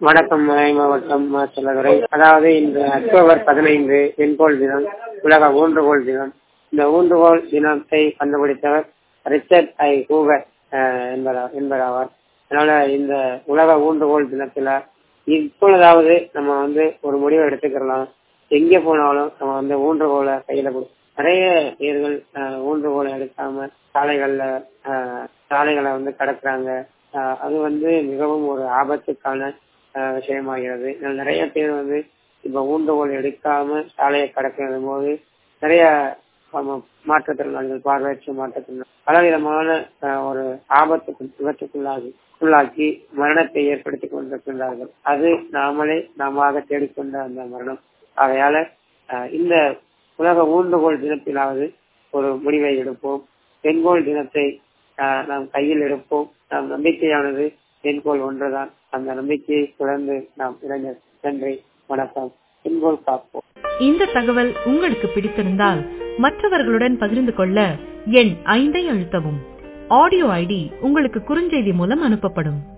வணக்கம் மதுரை மாவட்டம் செல்லதுரை அதாவது இந்த அக்டோபர் பதினைந்து பெண்கோள் தினம் உலக ஊன்றுகோல் தினம் இந்த ஊன்றுகோல் தினத்தை கண்டுபிடித்தவர் ரிச்சர்ட் ஐ ஹூவர் அஹ், என்பதா- என்பதாவார் அதனால இந்த உலக ஊன்றுகோல் தினத்துல இப்பொழுதாவது நம்ம வந்து ஒரு முடிவை எடுத்துக்கலாம் எங்க போனாலும் நம்ம வந்து ஊன்றுகோலை கையில கொடு நிறைய பேர்கள் அஹ், ஊன்றுகோலை எடுக்காம சாலைகள்ல அஹ், சாலைகளை வந்து கடக்குறாங்க அஹ், அது வந்து மிகவும் ஒரு ஆபத்துக்கான அஹ், விஷயமாகிறது இதுல நிறைய பேர் வந்து இப்ப ஊன்றுகோல் எடுக்காம சாலையை கடக்கிற போது நிறைய ஆமா, மாற்றுத்திறனாளிகள் பார்வையற்ற மாற்றுத்திறனாளி பலவிதமான அஹ், ஒரு ஆபத்துக்கு விபத்துக்குள்ளாகி உள்ளாக்கி மரணத்தை ஏற்படுத்திக் கொண்டிருக்கின்றார்கள் அது நாமளே நாம தேடிக்கொண்ட அந்த மரணம் ஆகையால அஹ், இந்த உலக ஊன்றுகோல் தினத்திலாவது ஒரு முடிவை எடுப்போம் பெண்கோள் தினத்தை அஹ், நாம் கையில் எடுப்போம் நாம் நம்பிக்கையானது பெண்கோள் ஒன்றுதான் அந்த நம்பிக்கையை தொடர்ந்து நாம் இளைஞர் நன்றி வணக்கம் பெண்கோள் காப்போம் இந்த தகவல் உங்களுக்கு பிடித்திருந்தால் மற்றவர்களுடன் பகிர்ந்து கொள்ள எண் ஐந்தை அழுத்தவும் ஆடியோ ஐடி உங்களுக்கு குறுஞ்செய்தி மூலம் அனுப்பப்படும்